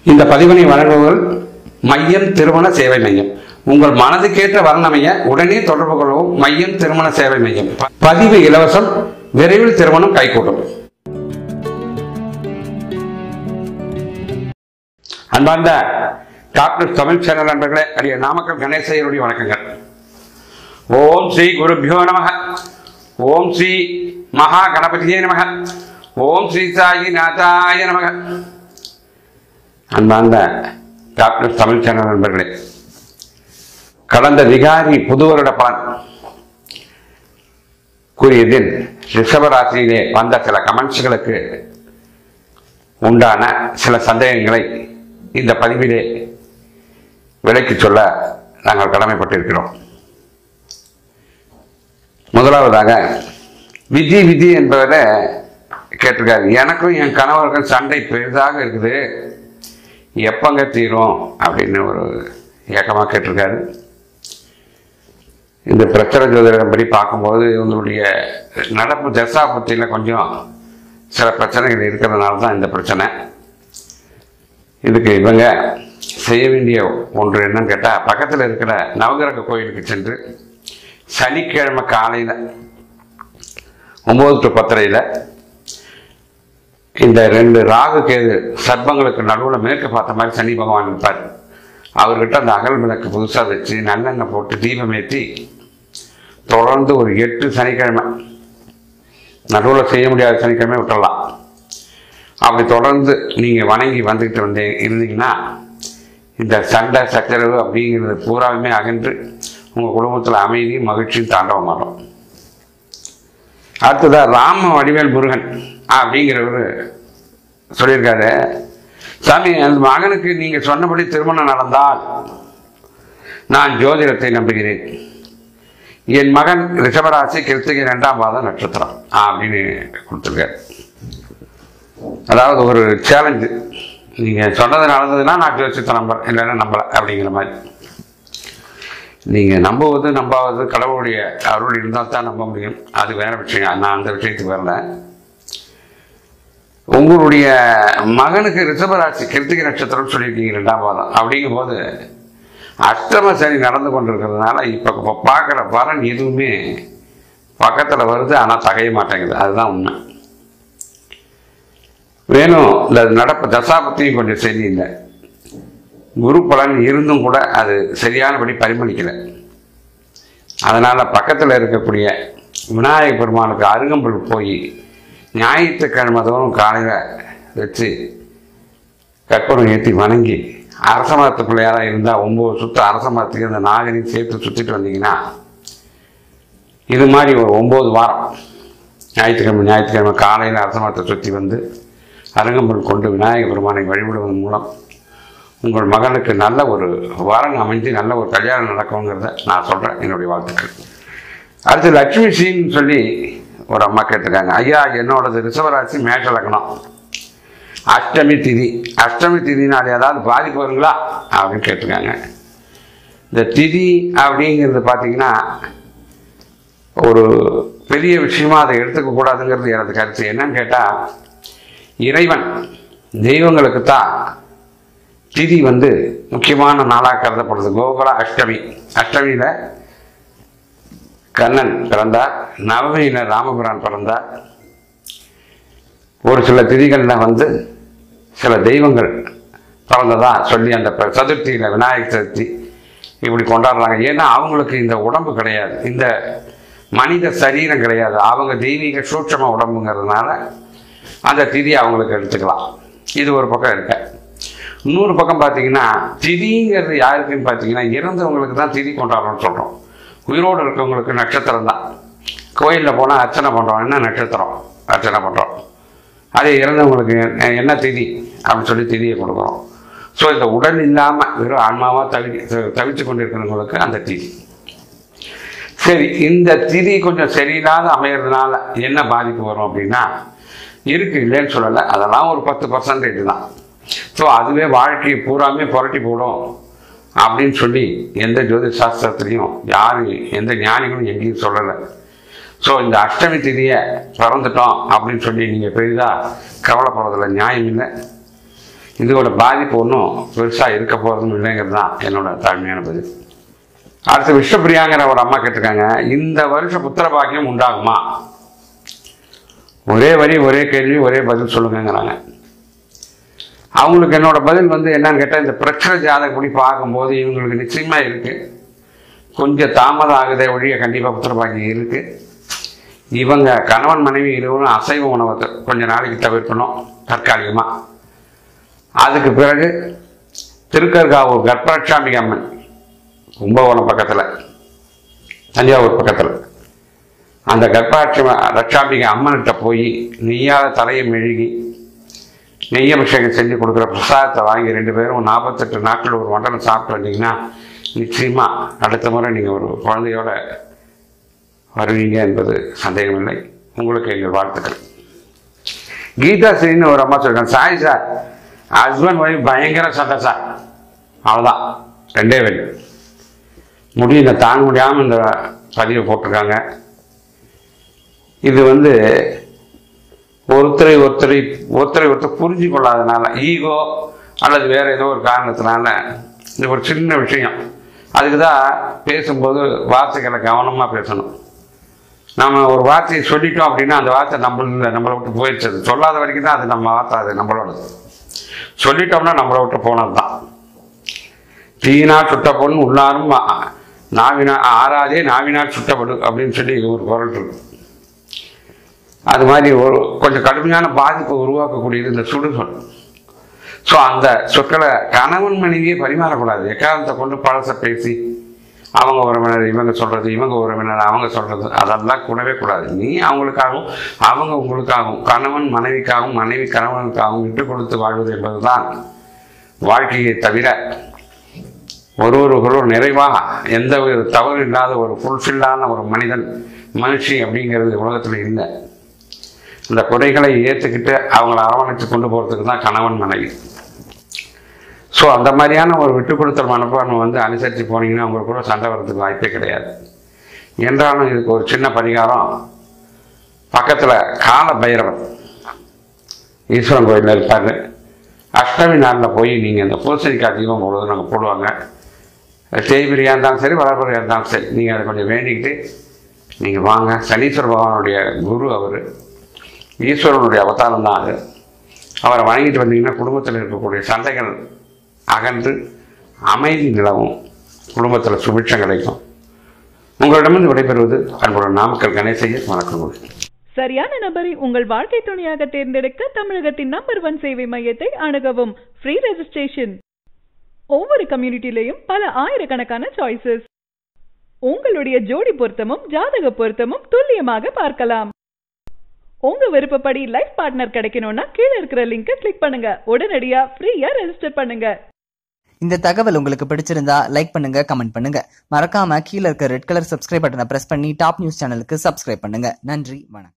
இந்த பதிவினை வழங்குபவர்கள் மையம் திருமண சேவை மையம் உங்கள் மனதுக்கேற்ற வர்ணமைய உடனே தொடர்பு கொள்ளவும் மையம் திருமண சேவை மையம் பதிவு இலவசம் விரைவில் திருமணம் கைகூடும் அன்பார்ந்த டாக்டர் தமிழ் சேனல் நண்பர்களே அரிய நாமக்கல் கணேசையருடைய வணக்கங்கள் ஓம் ஸ்ரீ குருபியோ நமக ஓம் ஸ்ரீ மகா கணபதியே நமக ஓம் ஸ்ரீ சாயி நாதாய நமக அன்பார்ந்த டாக்டர் தமிழ் சேனல் நண்பர்களே கடந்த விகாரி புது வருட பலன் கூறியதில் ரிஷபராசியிலே வந்த சில கமெண்ட்ஸ்களுக்கு உண்டான சில சந்தேகங்களை இந்த பதிவிலே விலைக்கு சொல்ல நாங்கள் கடமைப்பட்டிருக்கிறோம் முதலாவதாக விதி விதி என்பவரை கேட்டிருக்காரு எனக்கும் என் கணவர்கள் சண்டை பெரிதாக இருக்குது எப்பங்க தீரும் அப்படின்னு ஒரு ஏக்கமாக கேட்டிருக்காரு இந்த பிரச்சனை ஜோதிடம் படி பார்க்கும்போது இவங்களுடைய நடப்பு தசாபத்தியில் கொஞ்சம் சில பிரச்சனைகள் இருக்கிறதுனால தான் இந்த பிரச்சனை இதுக்கு இவங்க செய்ய வேண்டிய ஒன்று என்னன்னு கேட்டால் பக்கத்தில் இருக்கிற நவகிரக கோயிலுக்கு சென்று சனிக்கிழமை காலையில் ஒம்பது டு பத்தரையில் இந்த ரெண்டு ராகு கேது சர்ப்பங்களுக்கு நடுவில் மேற்கு பார்த்த மாதிரி சனி பகவான் இருப்பார் அவர்கிட்ட அந்த அகல் விளக்கு புதுசாக வச்சு நல்லெண்ணெய் போட்டு தீபம் ஏற்றி தொடர்ந்து ஒரு எட்டு சனிக்கிழமை நடுவில் செய்ய முடியாத சனிக்கிழமை விட்டுறலாம் அப்படி தொடர்ந்து நீங்கள் வணங்கி வந்துக்கிட்டு வந்து இருந்தீங்கன்னா இந்த சண்டை சச்சரவு அப்படிங்கிறது பூராவுமே அகன்று உங்கள் குடும்பத்தில் அமைதியும் மகிழ்ச்சியும் தாண்டவமாகும் அடுத்ததாக ராம வடிவேல் முருகன் அப்படிங்கிறவர் சொல்லியிருக்காரு சாமி அந்த மகனுக்கு நீங்கள் சொன்னபடி திருமணம் நடந்தால் நான் ஜோதிடத்தை நம்புகிறேன் என் மகன் ரிஷபராசி கிருத்திகை ரெண்டாம் பாதம் நட்சத்திரம் அப்படின்னு கொடுத்துருக்காரு அதாவது ஒரு சேலஞ்சு நீங்கள் சொன்னது நடந்ததுன்னா நான் ஜோசியத்தை நம்புறேன் இல்லைன்னா நம்பலை அப்படிங்கிற மாதிரி நீங்கள் நம்புவது நம்பாவது கடவுளுடைய அருள் இருந்தால் தான் நம்ப முடியும் அது வேற விஷயம் நான் அந்த விஷயத்துக்கு வரல உங்களுடைய மகனுக்கு ரிஷபராசி கிருத்திகை நட்சத்திரம் சொல்லியிருக்கீங்க ரெண்டாம் பாதம் அப்படிங்கும்போது அஷ்டம சனி நடந்து கொண்டிருக்கிறதுனால இப்போ இப்போ பார்க்குற பலன் எதுவுமே பக்கத்தில் வருது ஆனால் தகைய மாட்டேங்குது அதுதான் உண்மை வேணும் இந்த நடப்பு தசாபத்தியும் கொஞ்சம் சரியில்லை குரு பலன் இருந்தும் கூட அது சரியானபடி பரிமளிக்கலை அதனால் பக்கத்தில் இருக்கக்கூடிய விநாயக பெருமானுக்கு அருகம்புல் போய் ஞாயிற்றுக்கிழமை தோறும் காலையில் வச்சு கற்பூரம் ஏற்றி வணங்கி அரச மரத்து பிள்ளையாராக இருந்தால் ஒம்பது சுற்று அரச மரத்துக்கு இந்த நாகனையும் சேர்த்து சுற்றிட்டு வந்தீங்கன்னா இது மாதிரி ஒரு ஒம்பது வாரம் ஞாயிற்றுக்கிழமை ஞாயிற்றுக்கிழமை காலையில் அரச மரத்தை சுற்றி வந்து அருங்கம்புல் கொண்டு விநாயக பெருமானை வழிபடுவதன் மூலம் உங்கள் மகனுக்கு நல்ல ஒரு வரன் அமைஞ்சு நல்ல ஒரு கல்யாணம் நடக்குங்கிறத நான் சொல்கிறேன் என்னுடைய வாழ்த்துக்கள் அடுத்து லட்சுமி சீன்னு சொல்லி ஒரு அம்மா கேட்டிருக்காங்க ஐயா என்னோடது ரிஷபராசி மேஷ லக்னம் அஷ்டமி திதி அஷ்டமி திதினால் ஏதாவது பாதிப்பு வருங்களா அப்படின்னு கேட்டிருக்காங்க இந்த திதி அப்படிங்கிறது பார்த்தீங்கன்னா ஒரு பெரிய விஷயமா அதை எடுத்துக்க கூடாதுங்கிறது எனது கருத்து என்னன்னு கேட்டால் இறைவன் தெய்வங்களுக்கு தான் திதி வந்து முக்கியமான நாளாக கருதப்படுது கோகுல அஷ்டமி அஷ்டமியில் கண்ணன் பிறந்தார் நவமியில் ராமபிரான் பிறந்தார் ஒரு சில திதிகளில் வந்து சில தெய்வங்கள் பிறந்ததா சொல்லி அந்த ப- சதுர்த்தியில் விநாயகர் சதுர்த்தி இப்படி கொண்டாடுறாங்க ஏன்னா அவங்களுக்கு இந்த உடம்பு கிடையாது இந்த மனித சரீரம் கிடையாது அவங்க தெய்வீக சூட்சம உடம்புங்கிறதுனால அந்த திதி அவங்களுக்கு எடுத்துக்கலாம் இது ஒரு பக்கம் இருக்க இன்னொரு பக்கம் பார்த்தீங்கன்னா திதிங்கிறது யாருக்குன்னு பார்த்தீங்கன்னா இறந்தவங்களுக்கு தான் திதி கொண்டாடுறோம்னு சொல்கிறோம் உயிரோடு இருக்கவங்களுக்கு நட்சத்திரம் தான் கோயிலில் போனால் அர்ச்சனை பண்ணுறோம் என்ன நட்சத்திரம் அர்ச்சனை பண்ணுறோம் அதே இறந்தவங்களுக்கு எ- என்ன திதி அப்படின்னு சொல்லி திதியை கொடுக்குறோம் ஸோ இந்த உடல் இல்லாமல் வெறும் ஆன்மாவாக தவி தவிச்சு கொண்டிருக்கிறவங்களுக்கு அந்த திதி சரி இந்த திதி கொஞ்சம் சரியில்லாத அமையறதுனால என்ன பாதிப்பு வரும் அப்படின்னா இருக்கு இல்லைன்னு சொல்லலை அதெல்லாம் ஒரு பத்து பர்சன்டேஜ் தான் ஸோ அதுவே வாழ்க்கையை பூராமே புரட்டி போடும் அப்படின்னு சொல்லி எந்த ஜோதிஷ சாஸ்திரத்துலையும் யாரும் எந்த ஞானிகளும் எங்கேயும் சொல்லலை ஸோ இந்த அஷ்டமி திதியை பிறந்துட்டோம் அப்படின்னு சொல்லி நீங்கள் பெரிதாக கவலைப்படுறதுல நியாயம் இல்லை இதோட பாதிப்பு ஒன்றும் பெருசாக இருக்க போகிறதும் இல்லைங்கிறது தான் என்னோட தாழ்மையான பதில் அடுத்து விஷ்ணுபிரியாங்கிற ஒரு அம்மா கேட்டிருக்காங்க இந்த வருஷம் புத்திர பாக்கியம் உண்டாகுமா ஒரே வரி ஒரே கேள்வி ஒரே பதில் சொல்லுங்கங்கிறாங்க அவங்களுக்கு என்னோட பதில் வந்து என்னன்னு கேட்டால் இந்த பிரச்சனை ஜாதகப்படி பார்க்கும்போது இவங்களுக்கு நிச்சயமா இருக்கு கொஞ்சம் தாமதம் ஆகுதே ஒழிய கண்டிப்பாக புத்திர பாக்கியம் இருக்கு இவங்க கணவன் மனைவி இருவரும் அசைவ உணவை த- கொஞ்ச நாளைக்கு தவிர்க்கணும் தற்காலிகமாக அதுக்கு பிறகு திருக்கர்காவூர் கர்ப்பரட்சாம்பிகை அம்மன் கும்பகோணம் பக்கத்தில் தஞ்சாவூர் பக்கத்தில் அந்த கர்ப்பாட்சி ரட்சாம்பிகை அம்மன்கிட்ட போய் நெய்யாத தலையை மெழுகி நெய் அபிஷேகம் செஞ்சு கொடுக்குற பிரசாதத்தை வாங்கி ரெண்டு பேரும் நாற்பத்தெட்டு நாட்கள் ஒரு மண்டலம் சாப்பிட்டு வந்தீங்கன்னா நிச்சயமா அடுத்த முறை நீங்கள் ஒரு குழந்தையோட வருவீங்க என்பது சந்தேகமில்லை உங்களுக்கு எங்கள் வாழ்த்துக்கள் கீதா ஸ்ரீன்னு ஒரு அம்மா சொல்றாங்க சாய் சார் ஹஸ்பண்ட் ஒய்ஃப் பயங்கர சண்டை சார் அவ்வளோதான் ரெண்டே வழி முடியல தாங்க முடியாமல் இந்த பதிவை போட்டிருக்காங்க இது வந்து ஒருத்தரை ஒருத்தரை ஒருத்தரை ஒருத்தர் புரிஞ்சு கொள்ளாதனால ஈகோ அல்லது வேற ஏதோ ஒரு காரணத்தினால இது ஒரு சின்ன விஷயம் அதுக்கு தான் பேசும்போது வார்த்தைகளை கவனமாக பேசணும் நம்ம ஒரு வார்த்தையை சொல்லிட்டோம் அப்படின்னா அந்த வார்த்தை நம்மள நம்மளை விட்டு போயிடுச்சு அது சொல்லாத வரைக்கும் தான் அது நம்ம வார்த்தை அது நம்மளோடது சொல்லிட்டோம்னா நம்மளை விட்டு போனது தான் தீனா சுட்ட பொண்ணு உள்ளாரும் ஆ- நாவினா ஆறாதே நாவினால் சுட்டப்படு அப்படின்னு சொல்லி ஒரு குரல் இருக்கு அது மாதிரி ஒரு கொஞ்சம் கடுமையான பாதிப்பை உருவாக்கக்கூடியது இந்த சுடுசொல் ஸோ அந்த சொற்களை கணவன் மனைவியே பரிமாறக்கூடாது எக்காரணத்தை கொண்டு பழச பேசி அவங்க உறவினர் இவங்க சொல்றது இவங்க உறவினர் அவங்க சொல்றது அதெல்லாம் கூடவே கூடாது நீ அவங்களுக்காகவும் அவங்க உங்களுக்காகவும் கணவன் மனைவிக்காகவும் மனைவி கணவனுக்காகவும் விட்டு கொடுத்து வாழ்வது என்பதுதான் வாழ்க்கையை தவிர ஒருவருக்கொருவர் நிறைவாக எந்த ஒரு தவறு இல்லாத ஒரு ஃபுல்ஃபில்லான ஒரு மனிதன் மனுஷி அப்படிங்கிறது உலகத்தில் இல்லை இந்த குறைகளை ஏற்றுக்கிட்டு அவங்கள அரவணைச்சு கொண்டு போகிறதுக்கு தான் கணவன் மனைவி ஸோ அந்த மாதிரியான ஒரு விட்டு கொடுத்தல் மனப்பான்மை வந்து அனுசரித்து போனீங்கன்னா உங்களுக்கு கூட சண்டை வர்றதுக்கு வாய்ப்பே கிடையாது என்றாலும் இதுக்கு ஒரு சின்ன பரிகாரம் பக்கத்தில் கால பைரவர் ஈஸ்வரன் கோயிலில் இருப்பார் அஷ்டமி நாளில் போய் நீங்கள் இந்த பூசணிக்காய் தீபம் போடுவது நாங்கள் போடுவாங்க தேய்பிரியாக இருந்தாலும் சரி வளர்பிரியாக இருந்தாலும் சரி நீங்கள் அதை கொஞ்சம் வேண்டிக்கிட்டு நீங்கள் வாங்க சனீஸ்வர பகவானுடைய குரு அவர் ஈஸ்வரனுடைய அவதாரம் தான் அது அவரை வணங்கிட்டு வந்தீங்கன்னா குடும்பத்தில் இருக்கக்கூடிய சண்டைகள் அகன்று அமைதி நிலவும் குடும்பத்தில் சுபிட்சம் கிடைக்கும் உங்களிடமிருந்து விடைபெறுவது அன்புடன் நாமக்கல் கணேசையர் வணக்கம் சரியான நபரை உங்கள் வாழ்க்கை துணையாக தேர்ந்தெடுக்க தமிழகத்தின் நம்பர் ஒன் சேவை மையத்தை அணுகவும் ஃப்ரீ ரெஜிஸ்ட்ரேஷன் ஒவ்வொரு கம்யூனிட்டிலையும் பல ஆயிரக்கணக்கான சாய்ஸஸ் உங்களுடைய ஜோடி பொருத்தமும் ஜாதக பொருத்தமும் துல்லியமாக பார்க்கலாம் உங்க விருப்பப்படி லைஃப் பார்ட்னர் கிடைக்கணும்னா கீழே இருக்கிற லிங்கை கிளிக் பண்ணுங்க உடனடியா ஃப்ரீயா ரெஜிஸ்டர் பண்ணுங்க இந்த தகவல் உங்களுக்கு பிடிச்சிருந்தா லைக் பண்ணுங்க கமெண்ட் பண்ணுங்க மறக்காம கீழே இருக்க ரெட் கலர் சப்ஸ்கிரைப் பட்டனை பிரஸ் பண்ணி டாப் நியூஸ் சேனலுக்கு சப்ஸ்கிரைப் பண்ணுங்க நன்றி வணக்கம்